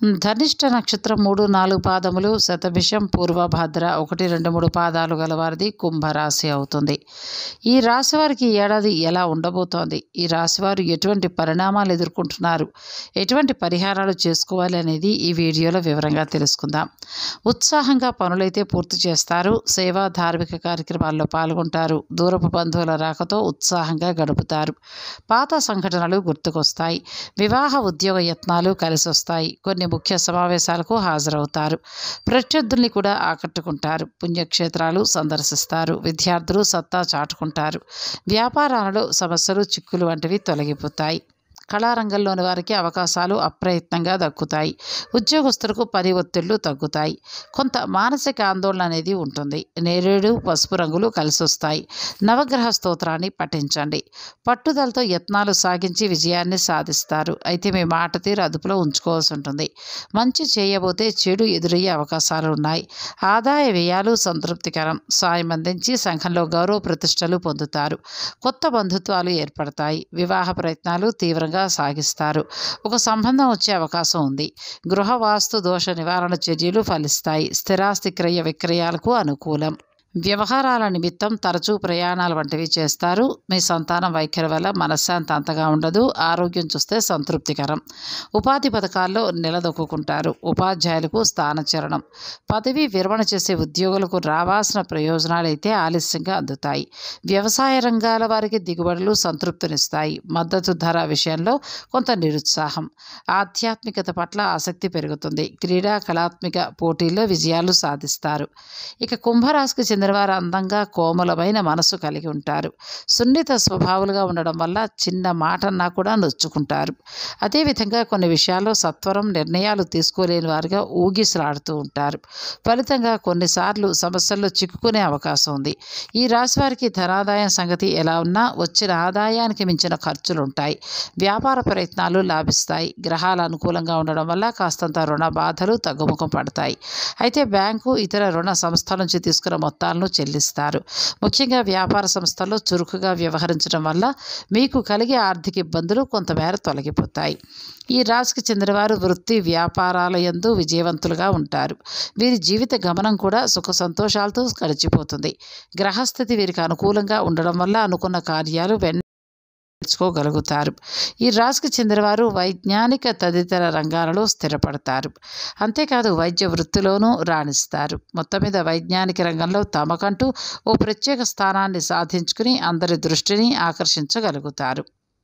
ధనిష్ట నక్షత్రం మూడు నాలుగు పాదములు శతభిషం పూర్వభద్ర ఒకటి రెండు మూడు పాదాలు గలవారిది కుంభరాశి అవుతుంది ఈ రాశి వారికి ఈ ఏడాది ఎలా ఉండబోతోంది ఈ రాశివారు ఎటువంటి పరిణామాలు ఎదుర్కొంటున్నారు ఎటువంటి పరిహారాలు చేసుకోవాలి అనేది ఈ వీడియోలో వివరంగా తెలుసుకుందాం ఉత్సాహంగా పనులైతే పూర్తి చేస్తారు సేవా ధార్మిక కార్యక్రమాల్లో పాల్గొంటారు దూరపు బంధువుల రాకతో ఉత్సాహంగా గడుపుతారు పాత సంఘటనలు గుర్తుకొస్తాయి వివాహ ఉద్యోగ యత్నాలు కలిసి వస్తాయి కొన్ని ముఖ్య సమావేశాలకు హాజరవుతారు ప్రత్యర్థుల్ని కూడా ఆకట్టుకుంటారు పుణ్యక్షేత్రాలు సందర్శిస్తారు విద్యార్థులు సత్తా చాటుకుంటారు వ్యాపారాలలో సమస్యలు చిక్కులు వంటివి తొలగిపోతాయి కళారంగంలోని వారికి అవకాశాలు అప్రయత్నంగా దక్కుతాయి ఉద్యోగస్తులకు పని ఒత్తిళ్లు తగ్గుతాయి కొంత మానసిక ఆందోళన అనేది ఉంటుంది నేరేడు పసుపు రంగులు కలిసి వస్తాయి నవగ్రహ స్తోత్రాన్ని పఠించండి పట్టుదలతో యత్నాలు సాగించి విజయాన్ని సాధిస్తారు అయితే మీ మాట తీరు అదుపులో ఉంచుకోవాల్సి ఉంటుంది మంచి చేయబోతే చెడు ఎదురయ్యే అవకాశాలు ఉన్నాయి ఆదాయ వ్యయాలు సంతృప్తికరం సాయం అందించి సంఘంలో గౌరవ ప్రతిష్టలు పొందుతారు కొత్త బంధుత్వాలు ఏర్పడతాయి వివాహ ప్రయత్నాలు తీవ్రంగా సాగిస్తారు ఒక సంబంధం వచ్చే అవకాశం ఉంది గృహ వాస్తు దోష నివారణ చర్యలు ఫలిస్తాయి స్థిరాస్తి క్రయ విక్రయాలకు అనుకూలం వ్యవహారాల నిమిత్తం తరచూ ప్రయాణాలు వంటివి చేస్తారు మీ సంతానం వైఖరి వల్ల మనశ్శాంతి అంతగా ఉండదు ఆరోగ్యం చూస్తే సంతృప్తికరం ఉపాధి పథకాల్లో నిలదొక్కుంటారు ఉపాధ్యాయులకు స్థానచరణం పదవి విరమణ చేసే ఉద్యోగులకు రావాల్సిన ప్రయోజనాలు అయితే ఆలస్యంగా అందుతాయి వ్యవసాయ రంగాల వారికి దిగుబడులు సంతృప్తినిస్తాయి మద్దతు ధర విషయంలో కొంత నిరుత్సాహం ఆధ్యాత్మికత పట్ల ఆసక్తి పెరుగుతుంది క్రీడా కళాత్మిక పోటీల్లో విజయాలు సాధిస్తారు ఇక కుంభరాశికి చెందిన వారు అందంగా కోమలమైన మనసు కలిగి ఉంటారు సున్నిత స్వభావాలుగా ఉండడం వల్ల చిన్న మాటన్నా కూడా నొచ్చుకుంటారు అదేవిధంగా కొన్ని విషయాల్లో సత్వరం నిర్ణయాలు తీసుకోలేని వారుగా ఊగిసలాడుతూ ఉంటారు ఫలితంగా కొన్నిసార్లు సమస్యల్లో చిక్కుకునే అవకాశం ఉంది ఈ రాశి వారికి ధనాదాయం సంగతి ఎలా ఉన్నా వచ్చిన ఆదాయానికి మించిన ఖర్చులు ఉంటాయి వ్యాపార ప్రయత్నాలు లాభిస్తాయి గ్రహాలు అనుకూలంగా ఉండడం వల్ల కాస్తంత రుణ బాధలు తగ్గుముఖం పడతాయి అయితే బ్యాంకు ఇతర రుణ సంస్థల నుంచి తీసుకున్న మొత్తాలను చెల్లిస్తారు ముఖ్యంగా వ్యాపార సంస్థల్లో చురుకుగా వ్యవహరించడం వల్ల మీకు కలిగే ఆర్థిక ఇబ్బందులు కొంతమేర తొలగిపోతాయి ఈ రాశికి చెందినవారు వృత్తి వ్యాపారాల యందు విజయవంతులుగా ఉంటారు వీరి జీవిత గమనం కూడా సుఖ సంతోషాలతో గడిచిపోతుంది గ్రహస్థితి వీరికి అనుకూలంగా ఉండడం వల్ల అనుకున్న కార్యాలు వెన్ నేర్చుకోగలుగుతారు ఈ రాశికి చెందినవారు వైజ్ఞానిక తదితర రంగాలలో స్థిరపడతారు అంతేకాదు వైద్య వృత్తిలోనూ రాణిస్తారు మొత్తం మీద వైజ్ఞానిక రంగంలో తమకంటూ ఓ ప్రత్యేక స్థానాన్ని సాధించుకుని అందరి దృష్టిని ఆకర్షించగలుగుతారు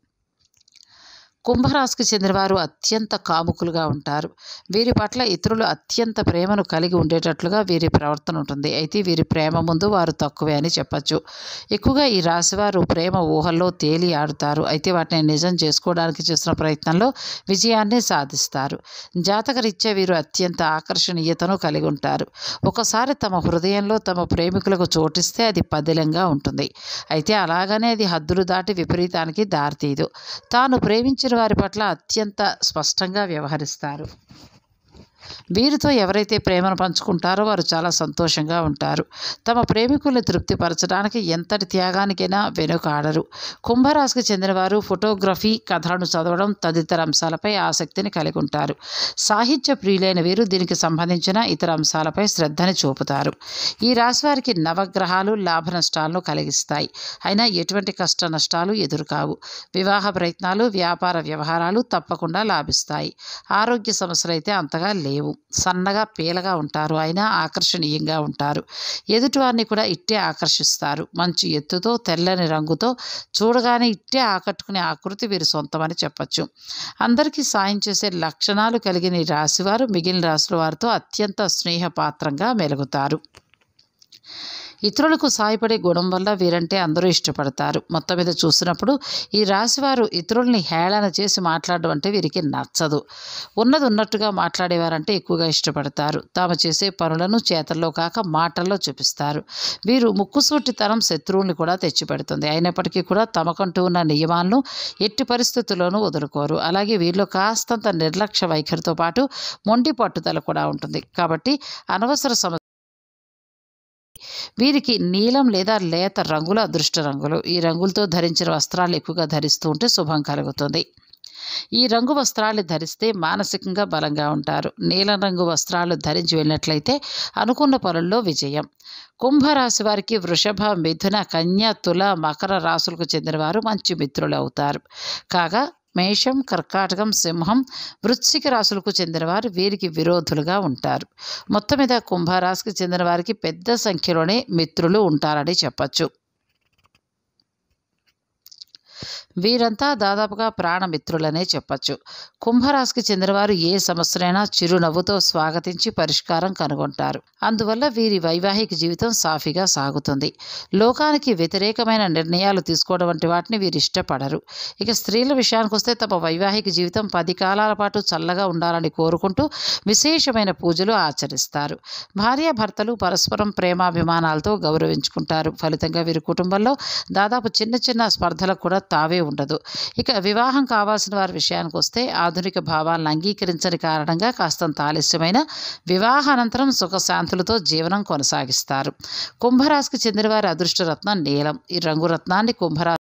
కుంభరాశికి చెందినవారు అత్యంత కాముకులుగా ఉంటారు వీరి పట్ల ఇతరులు అత్యంత ప్రేమను కలిగి ఉండేటట్లుగా వీరి ప్రవర్తన ఉంటుంది అయితే వీరి ప్రేమ ముందు వారు తక్కువే అని చెప్పచ్చు ఎక్కువగా ఈ రాశివారు ప్రేమ ఊహల్లో తేలి ఆడుతారు అయితే వాటిని నిజం చేసుకోవడానికి చేసిన ప్రయత్నంలో విజయాన్ని సాధిస్తారు జాతకరీత్యా వీరు అత్యంత ఆకర్షణీయతను కలిగి ఉంటారు ఒకసారి తమ హృదయంలో తమ ప్రేమికులకు చోటిస్తే అది పదిలంగా ఉంటుంది అయితే అలాగనే అది హద్దులు దాటి విపరీతానికి దారితీయదు తాను ప్రేమించిన వారి పట్ల అత్యంత స్పష్టంగా వ్యవహరిస్తారు వీరితో ఎవరైతే ప్రేమను పంచుకుంటారో వారు చాలా సంతోషంగా ఉంటారు తమ ప్రేమికుల్ని తృప్తిపరచడానికి ఎంతటి త్యాగానికైనా వెనుకాడరు కుంభరాశికి చెందినవారు ఫోటోగ్రఫీ కథలను చదవడం తదితర అంశాలపై ఆసక్తిని కలిగి ఉంటారు సాహిత్య ప్రియులైన వీరు దీనికి సంబంధించిన ఇతర అంశాలపై శ్రద్ధని చూపుతారు ఈ రాశి వారికి నవగ్రహాలు లాభ నష్టాలను కలిగిస్తాయి అయినా ఎటువంటి కష్ట నష్టాలు ఎదురుకావు వివాహ ప్రయత్నాలు వ్యాపార వ్యవహారాలు తప్పకుండా లాభిస్తాయి ఆరోగ్య సమస్యలు అయితే అంతగా లేవు సన్నగా పీలగా ఉంటారు అయినా ఆకర్షణీయంగా ఉంటారు ఎదుటివారిని కూడా ఇట్టే ఆకర్షిస్తారు మంచి ఎత్తుతో తెల్లని రంగుతో చూడగానే ఇట్టే ఆకట్టుకునే ఆకృతి వీరి సొంతమని చెప్పచ్చు అందరికీ సాయం చేసే లక్షణాలు కలిగిన ఈ రాశివారు మిగిలిన రాశుల వారితో అత్యంత స్నేహపాత్రంగా మెలుగుతారు ఇతరులకు సాయపడే గుణం వల్ల వీరంటే అందరూ ఇష్టపడతారు మొత్తం మీద చూసినప్పుడు ఈ రాశివారు ఇతరుల్ని హేళన చేసి మాట్లాడడం అంటే వీరికి నచ్చదు ఉన్నది ఉన్నట్టుగా మాట్లాడేవారంటే ఎక్కువగా ఇష్టపడతారు తాము చేసే పనులను చేతల్లో కాక మాటల్లో చూపిస్తారు వీరు ముక్కుసూటితనం శత్రువుల్ని కూడా తెచ్చిపెడుతుంది అయినప్పటికీ కూడా తమకంటూ ఉన్న నియమాలను ఎట్టి పరిస్థితుల్లోనూ వదులుకోరు అలాగే వీరిలో కాస్తంత నిర్లక్ష్య వైఖరితో పాటు మొండి పట్టుదల కూడా ఉంటుంది కాబట్టి అనవసర సమస్య వీరికి నీలం లేదా లేత రంగుల అదృష్ట రంగులు ఈ రంగులతో ధరించిన వస్త్రాలు ఎక్కువగా ధరిస్తూ ఉంటే శుభం కలుగుతుంది ఈ రంగు వస్త్రాలు ధరిస్తే మానసికంగా బలంగా ఉంటారు నీలం రంగు వస్త్రాలు ధరించి వెళ్ళినట్లయితే అనుకున్న పనుల్లో విజయం కుంభరాశి వారికి వృషభ మిథున కన్య తుల మకర రాశులకు చెందినవారు మంచి మిత్రులు అవుతారు కాగా మేషం కర్కాటకం సింహం వృశ్చిక రాశులకు చెందినవారు వీరికి విరోధులుగా ఉంటారు మొత్తం మీద కుంభరాశికి చెందిన వారికి పెద్ద సంఖ్యలోనే మిత్రులు ఉంటారని చెప్పచ్చు వీరంతా దాదాపుగా ప్రాణమిత్రులనే చెప్పచ్చు కుంభరాశికి చెందినవారు ఏ సమస్యనైనా చిరునవ్వుతో స్వాగతించి పరిష్కారం కనుగొంటారు అందువల్ల వీరి వైవాహిక జీవితం సాఫీగా సాగుతుంది లోకానికి వ్యతిరేకమైన నిర్ణయాలు తీసుకోవడం వంటి వాటిని వీరు ఇష్టపడరు ఇక స్త్రీల విషయానికి వస్తే తమ వైవాహిక జీవితం పది కాలాల పాటు చల్లగా ఉండాలని కోరుకుంటూ విశేషమైన పూజలు ఆచరిస్తారు భార్యాభర్తలు పరస్పరం ప్రేమాభిమానాలతో గౌరవించుకుంటారు ఫలితంగా వీరి కుటుంబంలో దాదాపు చిన్న చిన్న స్పర్ధలకు కూడా తావే ఉండదు ఇక వివాహం కావాల్సిన వారి విషయానికి వస్తే ఆధునిక భావాలను అంగీకరించని కారణంగా కాస్తంత ఆలస్యమైన వివాహానంతరం సుఖశాంతులతో జీవనం కొనసాగిస్తారు కుంభరాశికి చెందిన వారి అదృష్టరత్నం నీలం ఈ రంగు రత్నాన్ని కుంభరాశి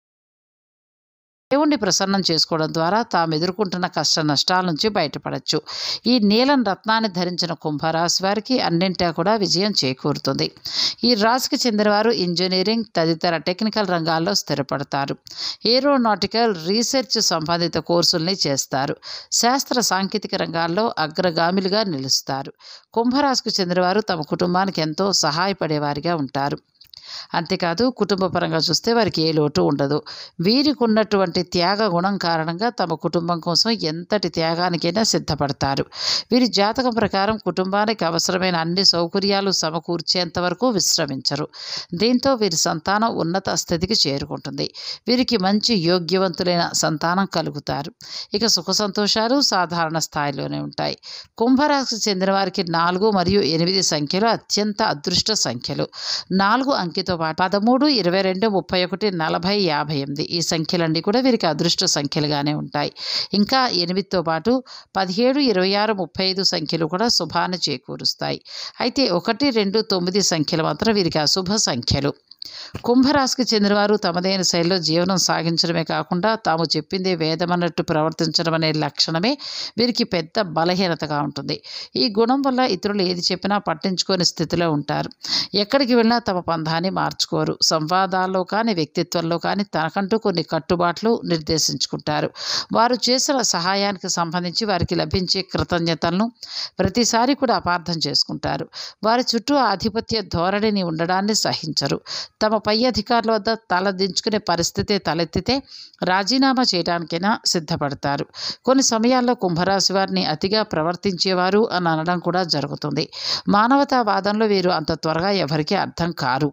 దేవుణ్ణి ప్రసన్నం చేసుకోవడం ద్వారా తాము ఎదుర్కొంటున్న కష్ట నష్టాల నుంచి బయటపడచ్చు ఈ నీలం రత్నాన్ని ధరించిన కుంభరాశి వారికి అన్నింటా కూడా విజయం చేకూరుతుంది ఈ రాశికి చెందినవారు ఇంజనీరింగ్ తదితర టెక్నికల్ రంగాల్లో స్థిరపడతారు ఏరోనాటికల్ రీసెర్చ్ సంబంధిత కోర్సుల్ని చేస్తారు శాస్త్ర సాంకేతిక రంగాల్లో అగ్రగామిలుగా నిలుస్తారు కుంభరాశికి చెందినవారు తమ కుటుంబానికి ఎంతో సహాయపడేవారిగా ఉంటారు అంతేకాదు కుటుంబ పరంగా చూస్తే వారికి ఏ లోటు ఉండదు వీరికి ఉన్నటువంటి త్యాగ గుణం కారణంగా తమ కుటుంబం కోసం ఎంతటి త్యాగానికైనా సిద్ధపడతారు వీరి జాతకం ప్రకారం కుటుంబానికి అవసరమైన అన్ని సౌకర్యాలు సమకూర్చేంత వరకు విశ్రమించరు దీంతో వీరి సంతానం ఉన్నత స్థితికి చేరుకుంటుంది వీరికి మంచి యోగ్యవంతులైన సంతానం కలుగుతారు ఇక సుఖ సంతోషాలు సాధారణ స్థాయిలోనే ఉంటాయి కుంభరాశికి చెందిన వారికి నాలుగు మరియు ఎనిమిది సంఖ్యలు అత్యంత అదృష్ట సంఖ్యలు నాలుగు అంకెతో పాటు పదమూడు ఇరవై రెండు ముప్పై ఒకటి నలభై యాభై ఎనిమిది ఈ సంఖ్యలన్నీ కూడా వీరికి అదృష్ట సంఖ్యలుగానే ఉంటాయి ఇంకా ఎనిమిదితో పాటు పదిహేడు ఇరవై ఆరు ముప్పై ఐదు సంఖ్యలు కూడా శుభాన్ని చేకూరుస్తాయి అయితే ఒకటి రెండు తొమ్మిది సంఖ్యలు మాత్రం వీరికి అశుభ సంఖ్యలు కుంభరాశికి చెందినవారు తమదైన శైలిలో జీవనం సాగించడమే కాకుండా తాము చెప్పిందే వేదమన్నట్టు ప్రవర్తించడం అనే లక్షణమే వీరికి పెద్ద బలహీనతగా ఉంటుంది ఈ గుణం వల్ల ఇతరులు ఏది చెప్పినా పట్టించుకోని స్థితిలో ఉంటారు ఎక్కడికి వెళ్ళినా తమ పంధాన్ని మార్చుకోరు సంవాదాల్లో కానీ వ్యక్తిత్వంలో కానీ తనకంటూ కొన్ని కట్టుబాట్లు నిర్దేశించుకుంటారు వారు చేసిన సహాయానికి సంబంధించి వారికి లభించే కృతజ్ఞతలను ప్రతిసారి కూడా అపార్థం చేసుకుంటారు వారి చుట్టూ ఆధిపత్య ధోరణిని ఉండడాన్ని సహించరు తమ పై అధికారుల వద్ద తల దించుకునే పరిస్థితి తలెత్తితే రాజీనామా చేయడానికైనా సిద్ధపడతారు కొన్ని సమయాల్లో కుంభరాశి వారిని అతిగా ప్రవర్తించేవారు అని అనడం కూడా జరుగుతుంది మానవతావాదంలో వీరు అంత త్వరగా ఎవరికీ అర్థం కారు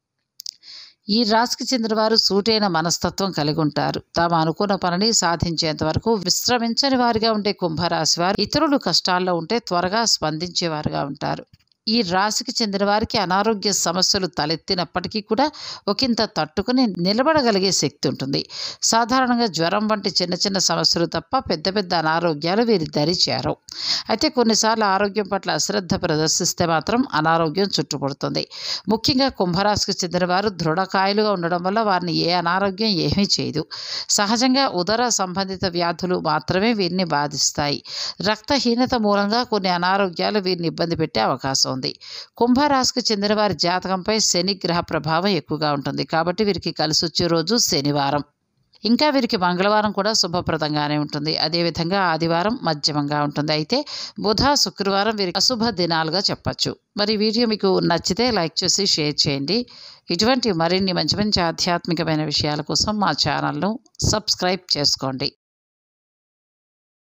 ఈ రాశికి చెందిన వారు సూటైన మనస్తత్వం కలిగి ఉంటారు తాము అనుకున్న పనిని సాధించేంత వరకు విశ్రమించని వారిగా ఉండే కుంభరాశి వారు ఇతరులు కష్టాల్లో ఉంటే త్వరగా స్పందించేవారుగా ఉంటారు ఈ రాశికి చెందిన వారికి అనారోగ్య సమస్యలు తలెత్తినప్పటికీ కూడా ఒకంత తట్టుకుని నిలబడగలిగే శక్తి ఉంటుంది సాధారణంగా జ్వరం వంటి చిన్న చిన్న సమస్యలు తప్ప పెద్ద పెద్ద అనారోగ్యాలు వీరి దరి చేరవు అయితే కొన్నిసార్లు ఆరోగ్యం పట్ల అశ్రద్ధ ప్రదర్శిస్తే మాత్రం అనారోగ్యం చుట్టుపడుతుంది ముఖ్యంగా కుంభరాశికి చెందిన వారు దృఢకాయలుగా ఉండడం వల్ల వారిని ఏ అనారోగ్యం ఏమీ చేయదు సహజంగా ఉదర సంబంధిత వ్యాధులు మాత్రమే వీరిని బాధిస్తాయి రక్తహీనత మూలంగా కొన్ని అనారోగ్యాలు వీరిని ఇబ్బంది పెట్టే అవకాశం ఉంది కుంభరాశికి చెందిన వారి జాతకంపై శని గ్రహ ప్రభావం ఎక్కువగా ఉంటుంది కాబట్టి వీరికి కలిసి వచ్చే రోజు శనివారం ఇంకా వీరికి మంగళవారం కూడా శుభప్రదంగానే ఉంటుంది అదేవిధంగా ఆదివారం మధ్యమంగా ఉంటుంది అయితే బుధ శుక్రవారం వీరికి అశుభ దినాలుగా చెప్పచ్చు మరి ఈ వీడియో మీకు నచ్చితే లైక్ చేసి షేర్ చేయండి ఇటువంటి మరిన్ని మంచి మంచి ఆధ్యాత్మికమైన విషయాల కోసం మా ఛానల్ను సబ్స్క్రైబ్ చేసుకోండి